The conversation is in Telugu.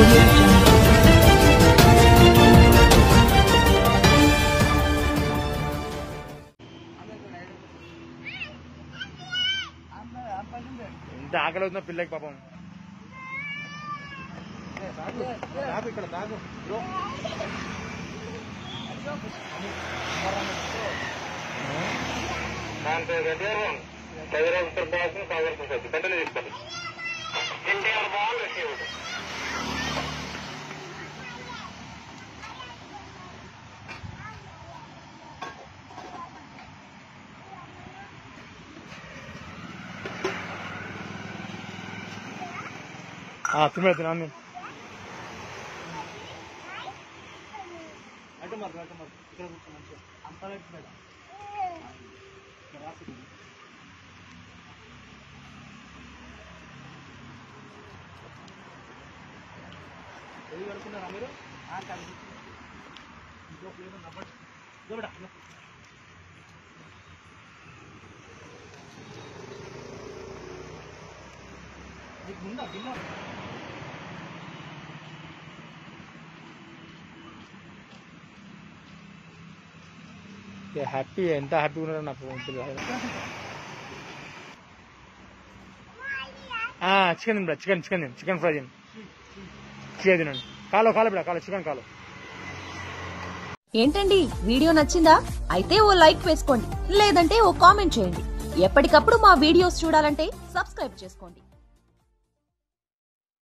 audio jungle. ఎంత ఆకలి అవుతుందో పిల్లకి పాపం ఇక్కడ తాగు తిమ్మడి తిన్నా అటు మరి అటు మరి ఇక్కడ కూర్చో మంచిగా అంత వైపు మీద ఇక్కడ రాసి ఉంది. ఎది కడుక్కున్నారా మీరు ఆ, కడుగు. ఇంకో ప్లేట్ ఉంది, అవ్వండి. ఇదో బిడ్డ, ఇదో. నీకు ముందా గిన్నె హ్యాపీ ఎంత హ్యాపీగా ఉన్నారో నాకు పిల్లలు చికెన్ తినరా చికెన్ చికెన్ తిను చికెన్ ఫ్రై తిను చికెన్ తినండి కాలో కాలో బిడ కాలో చికెన్ కాలో ఏంటండి వీడియో నచ్చిందా అయితే ఓ లైక్ వేసుకోండి లేదంటే ఓ కామెంట్ చేయండి ఎప్పటికప్పుడు మా వీడియోస్ చూడాలంటే సబ్స్క్రైబ్ చేసుకోండి